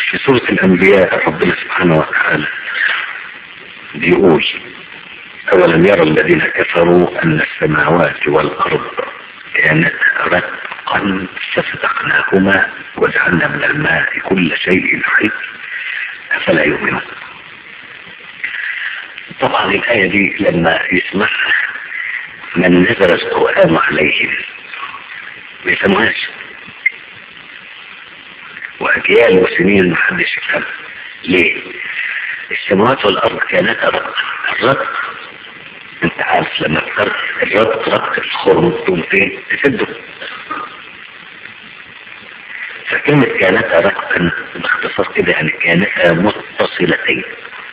في سورة الأنبياء ربنا سبحانه وتعالى بيقول أولم يرى الذين كفروا أن السماوات والأرض كانت رتقا ففتقناهما وجعلنا من الماء كل شيء حي أفلا يؤمنون طبعا الآية دي لما يسمعها من نزل القرآن عليهم ما يفهموهاش وأجيال وسنين محدش يفهم ليه؟ السماوات والأرض كانتا رتقا الرتق انت عارف لما تفرق الرتق رتق الخرم تقوم فين؟ تسده فكلمة كانتا رتقا باختصار كده يعني كانتا متصلتين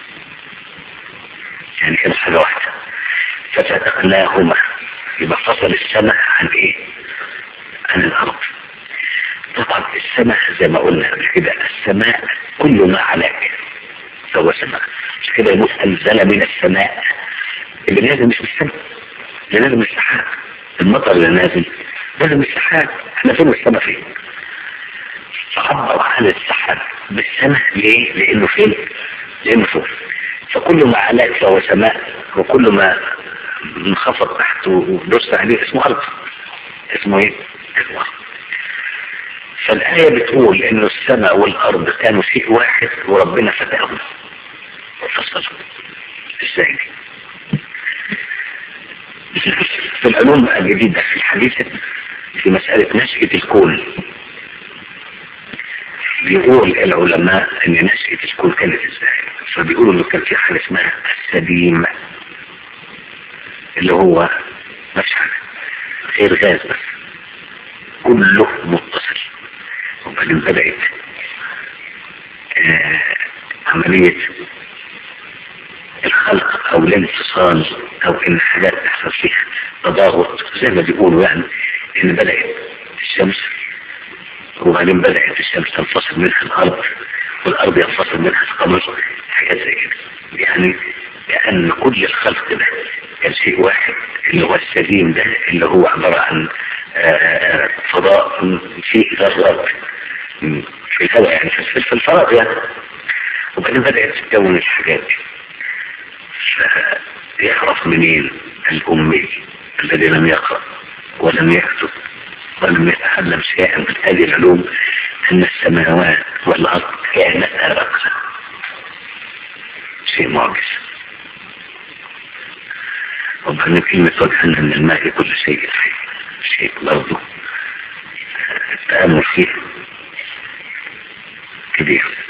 يعني كانت حاجة واحدة ففتقناهما يبقى فصل السماء عن ايه؟ عن الأرض طبعا السماء زي ما قلنا قبل كده السماء كل ما علاك فهو سماء مش كده يقول أنزل من السماء اللي نازل مش من السماء اللي نازل من السحاب المطر اللي نازل نازل من السحاب احنا فين السماء فين؟ فعبر عن السحاب بالسماء ليه؟ لأنه فين؟ لأنه فوق فكل ما علاك فهو سماء وكل ما انخفض تحت ودرس عليه اسمه أرض اسمه ايه؟ اسمه أرض فالآية بتقول إنه السماء والأرض كانوا شيء واحد وربنا فتحهم وفصلهم ازاي في العلوم الجديدة في الحديثة في مسألة نشأة الكون بيقول العلماء ان نشأة الكون كانت ازاي فبيقولوا انه كان في حاجة اسمها السديم اللي هو مش حاجة غير غاز بس كله متصل وبعدين بدأت آه عملية الخلق او الانفصال او ان حاجات تحصل فيها تضاغط زي ما بيقولوا يعني ان بدأت الشمس وبعدين بدأت الشمس تنفصل منها الارض والارض ينفصل منها القمر حاجات زي كده يعني لان كل الخلق ده كان شيء واحد اللي هو السليم ده اللي هو عبارة عن آه فضاء فيه ذرات في الهواء يعني في الفراغ يعني وبعدين بدأت تتكون الحاجات دي فيعرف منين الأمي الذي لم يقرأ ولم يكتب ولم يتعلم شيئا من هذه العلوم أن السماوات والأرض كانتا رقصا شيء معجز وبعدين كلمة وجهنا من الماء كل شيء حي شيء برضه التأمل فيه كبير